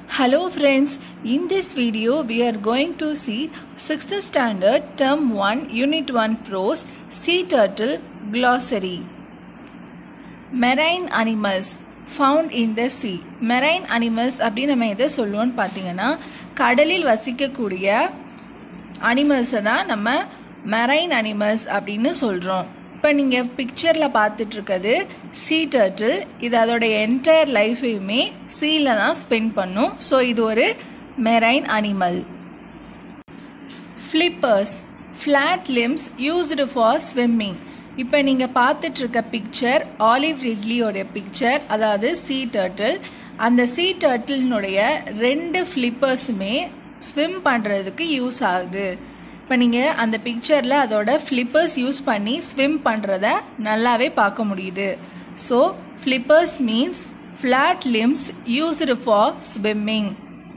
Hello friends, in this video we are going to see 6th standard term 1 unit 1 prose sea turtle glossary. Marine animals found in the sea. Marine animals அப்படின்னு நம்ம எதை சொல்லுவோம்னு பார்த்தீங்கன்னா கடலில் வசிக்கக்கூடிய அனிமல்ஸை தான் நம்ம marine animals அப்படின்னு சொல்கிறோம் இப்போ நீங்கள் பிக்சரில் பார்த்துட்டு இருக்கிறது சீ டர்ட்டில் இது அதோடைய என்டையர் லைஃபையுமே சீல தான் ஸ்பெண்ட் பண்ணும் ஸோ இது ஒரு marine animal flippers flat limbs used for swimming இப்போ நீங்கள் பார்த்துட்டு இருக்க பிக்சர் ஆலிவ் ரிட்லியோடைய பிக்சர் அதாவது சீ டர்ட்டில் அந்த சீ டர்ட்டிலினுடைய ரெண்டு ஃப்ளிப்பர்ஸுமே ஸ்விம் பண்ணுறதுக்கு யூஸ் ஆகுது இப்போ நீங்கள் அந்த பிக்சரில் அதோட ஃப்ளிப்பர்ஸ் யூஸ் பண்ணி ஸ்விம் பண்ணுறத நல்லாவே பார்க்க முடியுது so flippers means flat limbs used for swimming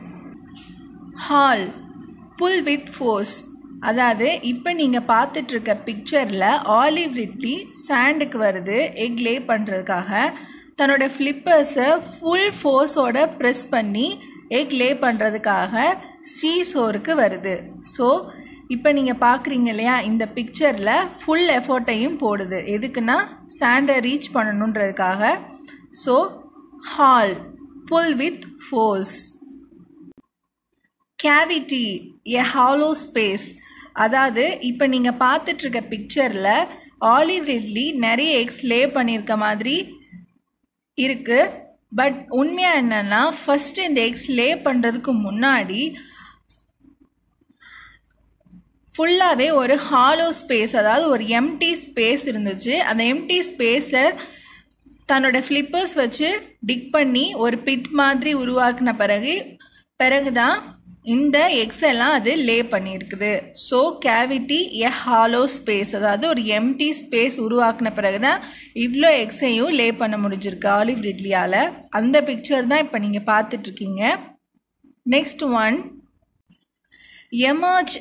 haul pull with force அதாவது இப்போ நீங்கள் பார்த்துட்டு இருக்க பிக்சரில் ஆலிவ் ரிட்லி சாண்டுக்கு வருது எக் லே பண்ணுறதுக்காக தன்னோட ஃப்ளிப்பர்ஸை ஃபுல் ஃபோர்ஸோட ப்ரெஸ் பண்ணி எக் லே பண்ணுறதுக்காக சீ சோருக்கு வருது ஸோ இப்போ நீங்கள் பார்க்குறீங்க இல்லையா இந்த பிக்சரில் ஃபுல் எஃபோர்ட்டையும் போடுது எதுக்குன்னா சாண்டை ரீச் பண்ணணுன்றதுக்காக so haul pull with force cavity a hollow space அதாவது இப்போ நீங்கள் பார்த்துட்டு இருக்க பிக்சரில் ஆலிவ் ரிட்லி நிறைய எக்ஸ் லே பண்ணியிருக்க மாதிரி இருக்கு பட் உண்மையாக என்னன்னா ஃபர்ஸ்ட் இந்த எக்ஸ் லே பண்ணுறதுக்கு முன்னாடி ஃபுல்லாகவே ஒரு ஹாலோ ஸ்பேஸ் அதாவது ஒரு எம்டி ஸ்பேஸ் இருந்துச்சு அந்த எம்டி ஸ்பேஸை தன்னோட ஃப்ளிப்பர்ஸ் வச்சு டிக் பண்ணி ஒரு பிட் மாதிரி உருவாக்குன பிறகு பிறகுதான் இந்த எக்ஸ் எல்லாம் அது லே பண்ணியிருக்குது so cavity a hollow space அதாவது ஒரு எம்டி ஸ்பேஸ் உருவாக்குன பிறகுதான் இவ்வளோ எக்ஸையும் லே பண்ண முடிஞ்சிருக்கு ஆலிவ் ரிட்லியால் அந்த பிக்சர் தான் இப்போ நீங்கள் பார்த்துட்டு இருக்கீங்க next one emerge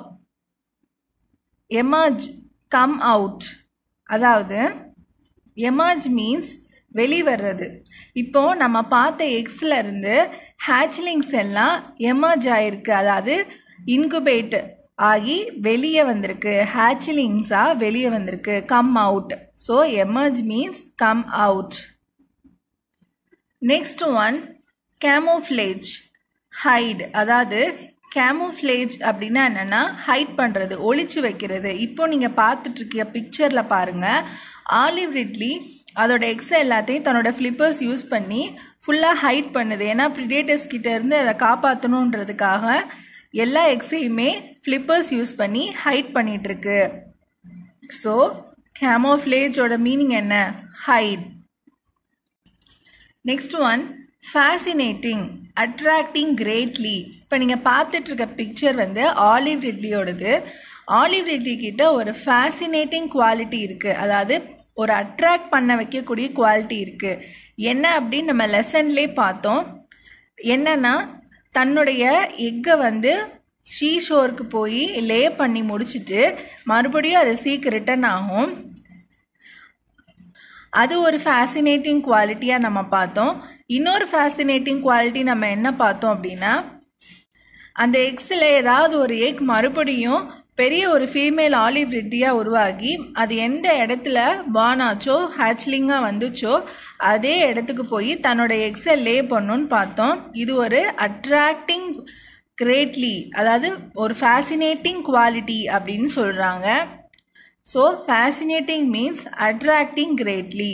emerge come out அதாவது எமர்ஜ் மீன்ஸ் வெளிவர்றது இப்போ நம்ம பார்த்த எக்ஸ்ல இருந்து ஹேச்லிங்ஸ் எல்லாம் எமர்ஜ் ஆயிருக்கு அதாவது இன்குபேட் ஆகி வெளியே வந்திருக்கு ஹேச்லிங்ஸா வெளியே வந்திருக்கு come out so emerge means come out next one camouflage hide அதாவது கேமோஃப்ளேஜ் அப்படின்னா என்னன்னா ஹைட் பண்ணுறது ஒளிச்சு வைக்கிறது இப்போ நீங்கள் பார்த்துட்டு இருக்க பிக்சரில் பாருங்க ஆலிவ் ரிட்லி அதோட எக்ஸை எல்லாத்தையும் தன்னோட ஃப்ளிப்பர்ஸ் யூஸ் பண்ணி ஃபுல்லாக ஹைட் பண்ணுது ஏன்னா ப்ரிடேட்டர்ஸ் கிட்ட இருந்து அதை காப்பாற்றணுன்றதுக்காக எல்லா எக்ஸையுமே ஃப்ளிப்பர்ஸ் யூஸ் பண்ணி ஹைட் பண்ணிட்டு இருக்கு ஸோ கேமோஃப்ளேஜோட மீனிங் என்ன hide next one fascinating attracting greatly இப்போ நீங்கள் பார்த்துட்டு இருக்க பிக்சர் வந்து ஆலிவ் ரிட்லியோடது ஆலிவ் ரிட்லி கிட்ட ஒரு ஃபேசினேட்டிங் குவாலிட்டி இருக்குது அதாவது ஒரு அட்ராக்ட் பண்ண வைக்கக்கூடிய குவாலிட்டி இருக்குது என்ன அப்படின்னு நம்ம லெசன்லேயே பார்த்தோம் என்னன்னா தன்னுடைய எக்கை வந்து ஸ்ரீஷோருக்கு போய் லே பண்ணி முடிச்சுட்டு மறுபடியும் அது சீக்கு ரிட்டர்ன் ஆகும் அது ஒரு ஃபேசினேட்டிங் குவாலிட்டியாக நம்ம பார்த்தோம் இன்னொரு ஃபேசினேட்டிங் குவாலிட்டி நம்ம என்ன பார்த்தோம் அப்படின்னா அந்த எக்ஸில் ஏதாவது ஒரு எக் மறுபடியும் பெரிய ஒரு ஃபீமேல் ஆலிவ் ரெட்டியாக உருவாகி அது எந்த இடத்துல பார்ன் ஆச்சோ ஹேச்லிங்காக வந்துச்சோ அதே இடத்துக்கு போய் தன்னோட எக்ஸை லே பண்ணுன்னு பார்த்தோம் இது ஒரு அட்ராக்டிங் கிரேட்லி அதாவது ஒரு ஃபேசினேட்டிங் குவாலிட்டி அப்படின்னு சொல்கிறாங்க so fascinating means attracting greatly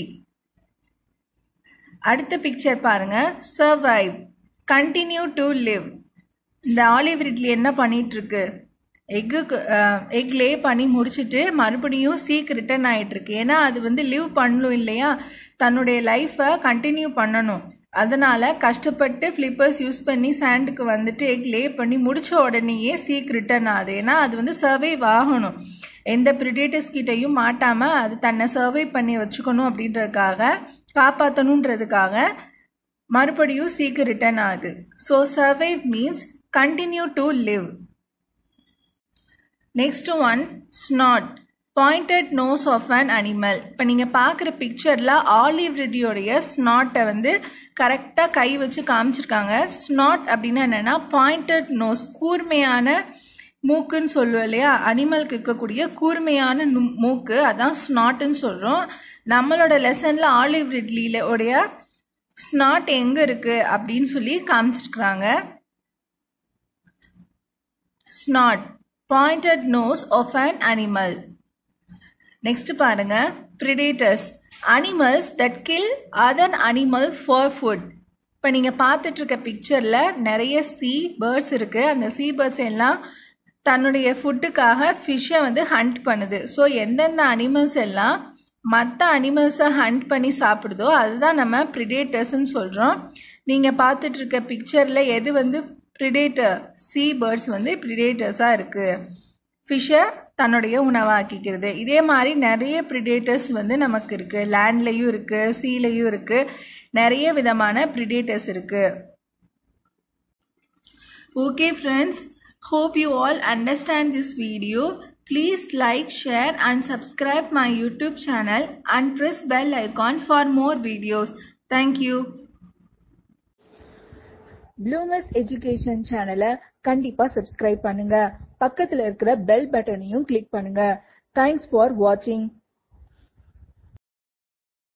அடுத்த பிக்சர் பாருங்க சர்வைவ் கண்டினியூ டு லிவ் இந்த ஆலிவ் ரிட்லி என்ன பண்ணிட்டு இருக்கு எக்கு எக் லே பண்ணி முடிச்சுட்டு மறுபடியும் சீக் ரிட்டர்ன் ஆயிட்டு இருக்கு ஏன்னா அது வந்து லிவ் பண்ணணும் இல்லையா தன்னுடைய லைஃப்பை கண்டினியூ பண்ணணும் அதனால கஷ்டப்பட்டு ஃப்ளிப்பர்ஸ் யூஸ் பண்ணி சாண்டுக்கு வந்துட்டு எக் லே பண்ணி முடிச்ச உடனேயே சீக் ரிட்டர்ன் ஆகுது ஏன்னா அது வந்து சர்வைவ் ஆகணும் எந்த ப்ரிடேட்டர்ஸ் கிட்டையும் மாட்டாம அது தன்னை சர்வை பண்ணி வச்சுக்கணும் அப்படின்றதுக்காக காப்பாற்றணுன்றதுக்காக மறுபடியும் சீக்கு ரிட்டர்ன் ஆகுது so survive means continue to live next one snout pointed nose of an animal இப்போ நீங்கள் பார்க்குற பிக்சரில் ஆலிவ் ரெடியோடைய ஸ்நாட்டை வந்து கரெக்டாக கை வச்சு காமிச்சிருக்காங்க ஸ்னாட் அப்படின்னா என்னன்னா பாயிண்டட் நோஸ் கூர்மையான மூக்குன்னு சொல்லுவோம் இல்லையா அனிமலுக்கு இருக்கக்கூடிய கூர்மையான நு- மூக்கு அதான் ஸ்னாட்னு சொல்றோம் நம்மளோட லெசன்ல ஆலிவ் ரிட்லியில உடைய ஸ்னாட் எங்க இருக்கு அப்படின்னு சொல்லி காமிச்சிருக்கிறாங்க snout pointed nose of an animal next பாருங்க predators animals that kill other animal for food இப்போ நீங்கள் பார்த்துட்டு இருக்க பிக்சரில் நிறைய சீ பேர்ட்ஸ் இருக்கு அந்த சீ பேர்ட்ஸ் எல்லாம் தன்னுடைய ஃபுட்டுக்காக ஃபிஷ்ஷை வந்து ஹண்ட் பண்ணுது ஸோ எந்தெந்த அனிமல்ஸ் எல்லாம் மற்ற அனிமல்ஸை ஹண்ட் பண்ணி சாப்பிடுதோ அதுதான் நம்ம ப்ரிடேட்டர்ஸ்ன்னு சொல்கிறோம் நீங்கள் பார்த்துட்டு இருக்க பிக்சரில் எது வந்து ப்ரிடேட்டர் சீ பேர்ட்ஸ் வந்து ப்ரிடேட்டர்ஸாக இருக்குது ஃபிஷ்ஷை தன்னுடைய உணவாக்கிக்கிறது இதே மாதிரி நிறைய ப்ரிடேட்டர்ஸ் வந்து நமக்கு இருக்கு லேண்ட்லேயும் இருக்கு சீலையும் இருக்கு நிறைய விதமான ப்ரிடேட்டர்ஸ் இருக்கு okay friends hope you all understand this video please like share and subscribe my YouTube channel and press bell icon for more videos thank you Blooms education சேனலை கண்டிப்பா சப்ஸ்கிரைப் பண்ணுங்க பக்கத்துல இருக்கிற பெல் பட்டனையும் கிளிக் பண்ணுங்க தேங்க்ஸ் ஃபார் வாட்சிங்